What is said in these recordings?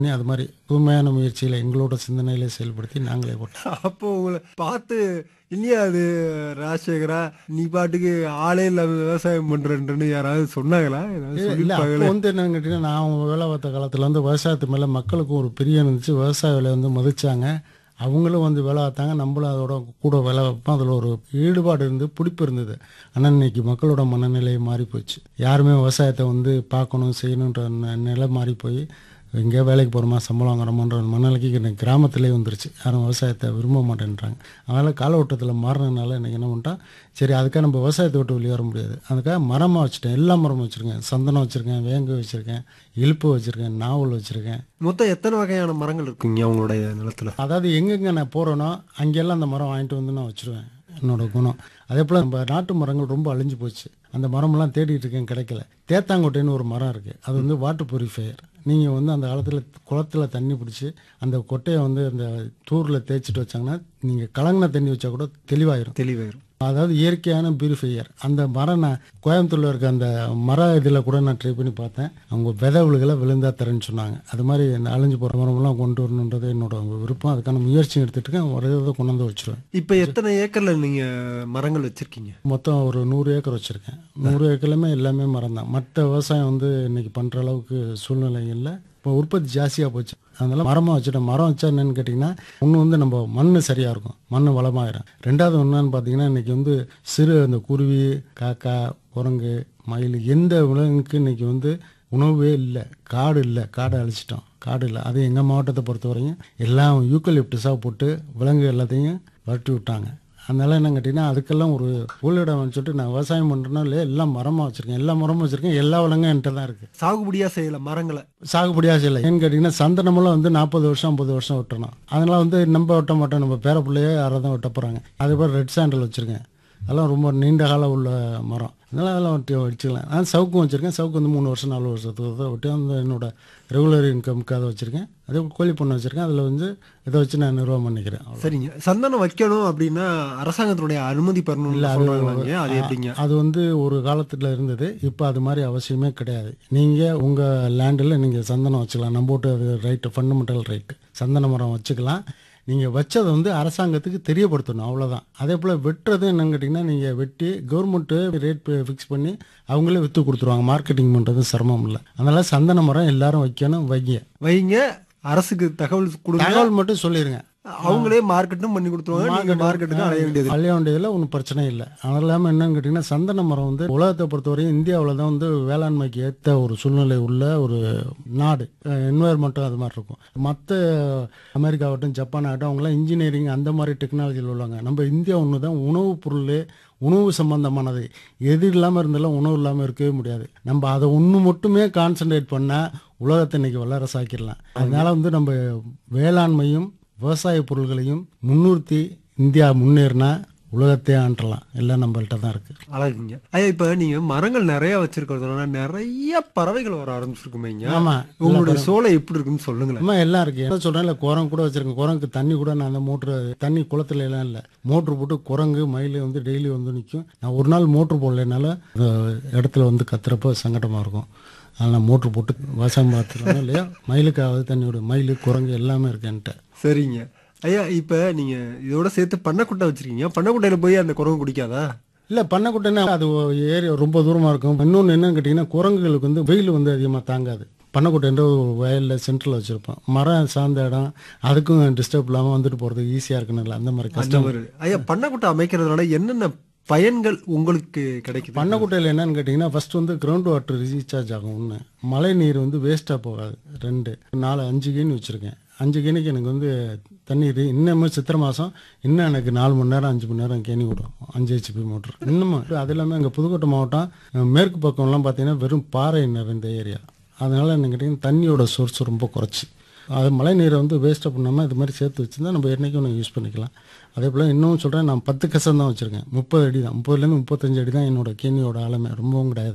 நீ அது மாதிரி புதுமையான முயற்சிகளை எங்களோட சிந்தனையில செயல்படுத்தி நாங்களே போட்டோம் அப்போ உங்களை பார்த்து இல்லையா அது ராஜசேகரா நீ பாட்டுக்கு ஆளே இல்லாம விவசாயம் பண்றேன்னு யாராவது சொன்னாங்களா ஏதாவது இல்ல அப்போ சொல்லியிருப்பாங்களே வந்து என்னன்னு கேட்டீங்கன்னா நான் வேலை பார்த்த காலத்துல வந்து விவசாயத்து மேல மக்களுக்கும் ஒரு பிரியம் இருந்துச்சு விவசாய வேலையை வந்து மதிச்சாங்க அவங்களும் வந்து வேலை பார்த்தாங்க நம்மளும் அதோட கூட வேலை வைப்போம் அதில் ஒரு ஈடுபாடு இருந்து பிடிப்பு இருந்தது ஆனால் இன்னைக்கு மக்களோட மனநிலை மாறி போச்சு யாருமே விவசாயத்தை வந்து பார்க்கணும் செய்யணுன்ற ந- நிலை மாறி போய் எங்கேயோ வேலைக்கு போகிறோமா சம்பளம் வாங்குறோமான்ற மனநிலைக்கு இன்னைக்கு கிராமத்திலே வந்துருச்சு யாரும் விவசாயத்தை விரும்ப மாட்டேன்றாங்க அதனால் காலகட்டத்தில் மாறினதுனால இன்னைக்கு என்ன பண்ணிட்டோம் சரி அதுக்காக நம்ம விவசாயத்தை விட்டு வெளியே வர முடியாது அதுக்காக மரமாக வச்சுட்டேன் எல்லா மரமும் வச்சுருக்கேன் சந்தனம் வச்சுருக்கேன் வேங்கு வச்சுருக்கேன் இழுப்பு வச்சுருக்கேன் நாவல் வச்சுருக்கேன் மொத்தம் எத்தனை வகையான மரங்கள் இருக்குங்க அவங்களுடைய நிலத்துல அதாவது எங்கெங்கே நான் போகிறேனோ அங்கெல்லாம் அந்த மரம் வாங்கிட்டு வந்து நான் வச்சுருவேன் என்னோட குணம் அதே போல் நம்ம நாட்டு மரங்கள் ரொம்ப அழிஞ்சு போச்சு அந்த மரமெல்லாம் தேடிட்டு இருக்கேன் கிடைக்கல தேத்தாங்கொட்டைன்னு ஒரு மரம் இருக்குது அது வந்து வாட்டர் பியூரிஃபையர் நீங்கள் வந்து அந்த காலத்தில் குளத்துல தண்ணி பிடிச்சி அந்த கொட்டையை வந்து அந்த தூரில் தேய்ச்சிட்டு வச்சாங்கன்னா நீங்கள் கலங்கின தண்ணி வச்சா கூட தெளிவாயிரும் தெளிவாயிரும் அதாவது இயற்கையான பியூரிஃபையர் அந்த மரம் நான் கோயம்புத்தூர்ல இருக்க அந்த மர இதில் கூட நான் ட்ரை பண்ணி பார்த்தேன் அவங்க விதை விழுகலை விழுந்தா தரேன்னு சொன்னாங்க அது மாதிரி இந்த அழிஞ்சு போகிற மரமெல்லாம் கொண்டு வரணுன்றது என்னோட விருப்பம் அதுக்கான முயற்சி எடுத்துட்டு இருக்கேன் ஒரே இதை கொண்டு வந்து வச்சிருவேன் இப்ப எத்தனை ஏக்கர்ல நீங்க மரங்கள் வச்சிருக்கீங்க மொத்தம் ஒரு நூறு ஏக்கர் வச்சுருக்கேன் நூறு ஏக்கர்லையுமே எல்லாமே மரம் தான் மற்ற விவசாயம் வந்து இன்னைக்கு பண்ணுற அளவுக்கு சூழ்நிலை இல்லை இப்போ உற்பத்தி ஜாஸ்தியாக போச்சு அதனால மரமாக வச்சுட்டேன் மரம் வச்சா என்னன்னு கேட்டிங்கன்னா ஒன்று வந்து நம்ம மண் சரியாக இருக்கும் மண் வளமாயிரும் ரெண்டாவது என்னன்னு பார்த்தீங்கன்னா இன்னைக்கு வந்து சிறு அந்த குருவி காக்கா குரங்கு மயில் எந்த விலங்குக்கு இன்னைக்கு வந்து உணவே இல்லை காடு இல்லை காடை அழிச்சிட்டோம் காடு இல்லை அது எங்கள் மாவட்டத்தை பொறுத்த வரையும் எல்லாம் யூக்கலிப்டஸாக போட்டு விலங்கு எல்லாத்தையும் விரட்டி விட்டாங்க அதனால என்ன கேட்டிங்கன்னா அதுக்கெல்லாம் ஒரு ஊழிடம் சொல்லிட்டு நான் விவசாயம் பண்ணுறேன்னா இல்லையா எல்லாம் மரமாக வச்சுருக்கேன் எல்லா மரமும் வச்சுருக்கேன் எல்லா வளங்களும் என்கிட்ட தான் இருக்குது சாகுபடியா செய்யல மரங்களை சாகுபடியாக செய்யலை ஏன்னு கேட்டிங்கன்னா சந்தனமெல்லாம் வந்து நாற்பது வருஷம் ஐம்பது வருஷம் விட்டுறணும் அதனால வந்து நம்ம வெட்ட மாட்டோம் நம்ம பேர பிள்ளையே யாராவது தான் வெட்ட போகிறாங்க அதே போல் ரெட் சாண்டல் வச்சுருக்கேன் அதெல்லாம் ரொம்ப நீண்ட காலம் உள்ள மரம் அதனால அதெல்லாம் வெட்டி வச்சுக்கலாம் நான் சவுக்கும் வச்சுருக்கேன் சவுக்கு வந்து மூணு வருஷம் நாலு வருஷத்துக்கு தான் வெட்டி அந்த என்னோட ரெகுலர் இன்கம்க்கு அதை வச்சுருக்கேன் அதே போல் கோழி பண்ணை வச்சுருக்கேன் அதில் வந்து இதை வச்சு நான் நிர்வாகம் பண்ணிக்கிறேன் அவ்வளவுதான். சரிங்க சந்தனம் வைக்கணும் அப்படின்னா அரசாங்கத்தினுடைய அனுமதி பெறணும்னு சொல்றாங்க அது எப்படிங்க அது வந்து ஒரு காலத்துல இருந்தது இப்போ அது மாதிரி அவசியமே கிடையாது நீங்கள் உங்கள் லேண்டில் நீங்கள் சந்தனம் வச்சுக்கலாம் நம்ம போட்டு அது ரைட்டு ஃபண்டமெண்டல் ரைட்டு சந்தன மரம் வச்சுக்கலாம் நீங்கள் வச்சதை வந்து அரசாங்கத்துக்கு தெரியப்படுத்தணும் அவ்வளோதான் அதே போல் வெட்டுறது என்னன்னு கேட்டிங்கன்னா நீங்கள் வெட்டி கவர்மெண்ட்டு ரேட் ஃபிக்ஸ் பண்ணி அவங்களே விற்று கொடுத்துருவாங்க மார்க்கெட்டிங் பண்ணுறது சிரமம் இல்லை அதனால் சந்தன மரம் எல்லாரும் வைக்கணும் வைங்க வைங்க அரசுக்கு தகவல் கொடுங்க தகவல் மட்டும் சொல்லிடுங்க அவங்களே மார்க்கெட்டும் பண்ணி கொடுத்துருவாங்க நீங்க மார்க்கெட்டுக்கு அலைய வேண்டியது அலைய வேண்டியதில் ஒன்றும் பிரச்சனை இல்லை அது இல்லாமல் என்னன்னு கேட்டிங்கன்னா சந்தன மரம் வந்து உலகத்தை பொறுத்தவரையும் இந்தியாவில் தான் வந்து வேளாண்மைக்கு ஏற்ற ஒரு சூழ்நிலை உள்ள ஒரு நாடு என்வாயர்மெண்ட்டும் அது மாதிரி இருக்கும் மற்ற அமெரிக்காவட்டும் ஜப்பான் ஆகட்டும் அவங்களாம் இன்ஜினியரிங் அந்த மாதிரி டெக்னாலஜியில் உள்ளவங்க நம்ம இந்தியா ஒன்று தான் உணவுப் பொருள் உணவு சம்பந்தமானது எது இல்லாமல் இருந்தாலும் உணவு இல்லாமல் இருக்கவே முடியாது நம்ம அதை ஒன்று மட்டுமே கான்சென்ட்ரேட் பண்ணால் உலகத்தை இன்னைக்கு வல்லரசாக்கிடலாம் அதனால வந்து நம்ம வேளாண்மையும் விவசாய பொருள்களையும் முன்னிறுத்தி இந்தியா முன்னேறினா உலகத்தையே ஆண்டலாம் எல்லாம் நம்மள்ட்ட தான் இருக்கு அழகுங்க ஐயா இப்ப நீங்க மரங்கள் நிறைய வச்சிருக்கிறதுனால நிறைய பறவைகள் வர ஆரம்பிச்சிருக்குமேங்க ஆமா உங்களுடைய சோலை எப்படி இருக்குன்னு சொல்லுங்களேன் ஆமா எல்லாம் இருக்கு என்ன சொல்றேன் குரங்கு கூட வச்சிருக்கேன் குரங்குக்கு தண்ணி கூட நான் அந்த மோட்ரு தண்ணி குளத்துல எல்லாம் இல்லை மோட்ரு போட்டு குரங்கு மயில் வந்து டெய்லி வந்து நிற்கும் நான் ஒரு நாள் மோட்ரு போடலைனால அந்த இடத்துல வந்து கத்துறப்ப சங்கடமா இருக்கும் அதனால் நான் மோட்ரு போட்டு விவசாயம் பார்த்துருவேன் இல்லையா மயிலுக்காவது தண்ணி விடு மயில் குரங்கு எல்லாமே இருக்கு என்கிட்ட சரிங்க ஐயா இப்ப நீங்க இதோட சேர்த்து பண்ணக்குட்டை வச்சிருக்கீங்க பண்ணக்குட்டையில போய் அந்த குரங்கு குடிக்காதா இல்லை பண்ணக்குட்டைன்னா அது ஏரியா ரொம்ப தூரமாக இருக்கும் இன்னொன்று என்னன்னு கேட்டிங்கன்னா குரங்குகளுக்கு வந்து வெயில் வந்து அதிகமாக தாங்காது பண்ணக்குட்டைன்ற ஒரு வயலில் சென்டரில் வச்சுருப்போம் மரம் சார்ந்த இடம் அதுக்கும் டிஸ்டர்ப் இல்லாமல் வந்துட்டு போகிறதுக்கு ஈஸியாக இருக்கணும்ல அந்த மாதிரி அந்த கஷ்டம் மாதிரி ஐயா பண்ணக்குட்டை அமைக்கிறதுனால என்னென்ன பயன்கள் உங்களுக்கு கிடைக்குது பண்ணக்குட்டையில் என்னன்னு கேட்டிங்கன்னா ஃபர்ஸ்ட் வந்து கிரவுண்ட் வாட்டர் ரீசார்ஜ் ஆகும் ஒன்று மழை நீர் வந்து வேஸ்ட்டாக போகாது ரெண்டு நாலு அஞ்சு கேணி வச்சுருக்கேன் அஞ்சு கேணிக்கு எனக்கு வந்து தண்ணீர் இன்னமும் சித்திரை மாதம் இன்னும் எனக்கு நாலு மணி நேரம் அஞ்சு மணி நேரம் கேணி விடும் அஞ்சு ஹெச்பி மோட்ரு இன்னமும் அது இல்லாமல் எங்கள் புதுக்கோட்டை மாவட்டம் அஹ், மேற்கு பக்கம்லாம் பார்த்தீங்கன்னா வெறும் பாறை நிறைந்த ஏரியா அதனால என்ன கேட்டிங்கன்னா தண்ணியோட சோர்ஸ் ரொம்ப குறைச்சி அது மழை நீரை வந்து வேஸ்ட்டாக பண்ணாமல் இது மாதிரி சேர்த்து வச்சுருந்தா நம்ம என்றைக்கும் ஒன்று யூஸ் பண்ணிக்கலாம் அதே போல் இன்னும் சொல்கிறேன் நான் பத்து கசம் தான் வச்சுருக்கேன் முப்பது அடி தான் முப்பதுலேருந்து முப்பத்தஞ்சு அடி தான் என்னோட கேணியோட ஆழமே ரொம்பவும் கிடையாது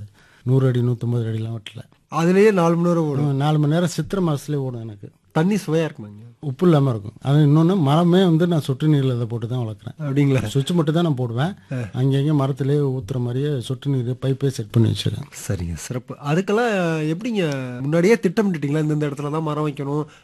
நூறு அடி நூற்றம்பது அடிலாம் வெட்டல அதுலயே நாலு மணி நேரம் ஓடும் நாலு மணி நேரம் சித்திரை மாதத்துலேயே ஓடும் எனக்கு தண்ணி சுவையா இருக்குமாங்க உப்பு இல்லாமல் இருக்கும் அது இன்னொன்று மரமே வந்து நான் சொட்டு நீரில் இதை போட்டு தான் வளர்க்குறேன் அப்படிங்களா சுவிட்ச் மட்டும் தான் நான் போடுவேன் அங்கங்கே மரத்துலேயே ஊற்றுற மாதிரியே சொட்டு நீர் பைப்பே செட் பண்ணி வச்சிருக்கேன் சரிங்க சிறப்பு அதுக்கெல்லாம் எப்படிங்க முன்னாடியே திட்டமிட்டுட்டீங்களா இந்தந்த இடத்துல தான் மரம் வைக்கணும்